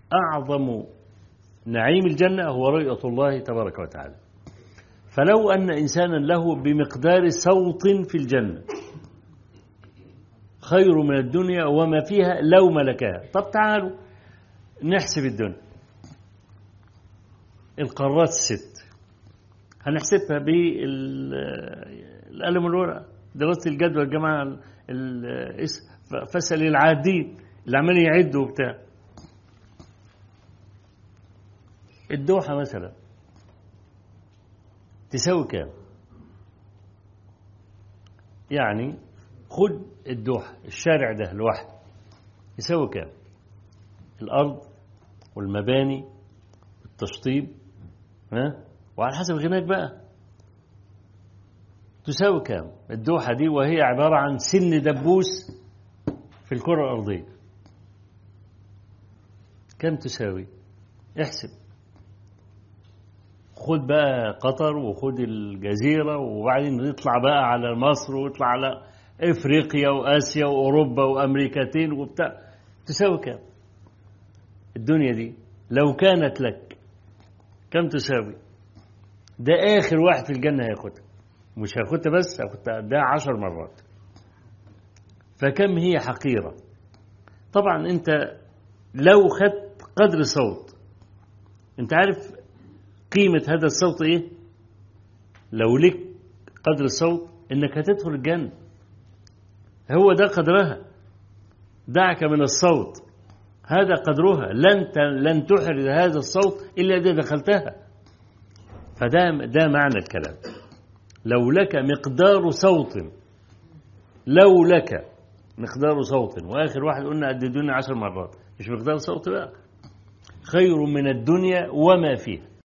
أعظم نعيم الجنة هو رؤية الله تبارك وتعالى فلو أن إنسانا له بمقدار صوت في الجنة خير من الدنيا وما فيها لو ملكها طب تعالوا نحسب الدنيا القارات الست هنحسبها بالقلم والورقة دراسة الجدوى الجماعة فسل العادين اللي عمال يعدوا وبتاع الدوحة مثلا تساوي كام يعني خد الدوحة الشارع ده لوحده يساوي كام الأرض والمباني والتشطيب ها وعلى حسب غناك بقى تساوي كام الدوحة دي وهي عبارة عن سن دبوس في الكرة الأرضية كم تساوي احسب خد بقى قطر وخد الجزيرة وبعدين نطلع بقى على مصر ويطلع على افريقيا واسيا واوروبا وامريكتين وبتاع تساوي كام الدنيا دي لو كانت لك كم تساوي ده اخر واحد في الجنة هياخدها مش هياخدها بس هياخدها ده عشر مرات فكم هي حقيرة طبعا انت لو خدت قدر صوت انت عارف قيمة هذا الصوت ايه لو لك قدر الصوت انك هتدخل الجنة هو ده قدرها دعك من الصوت هذا قدرها لن لن تحرز هذا الصوت الا اذا دخلتها فده ده معنى الكلام لو لك مقدار صوت لو لك مقدار صوت واخر واحد قلنا قد الدنيا عشر مرات مش مقدار صوت بقى خير من الدنيا وما فيها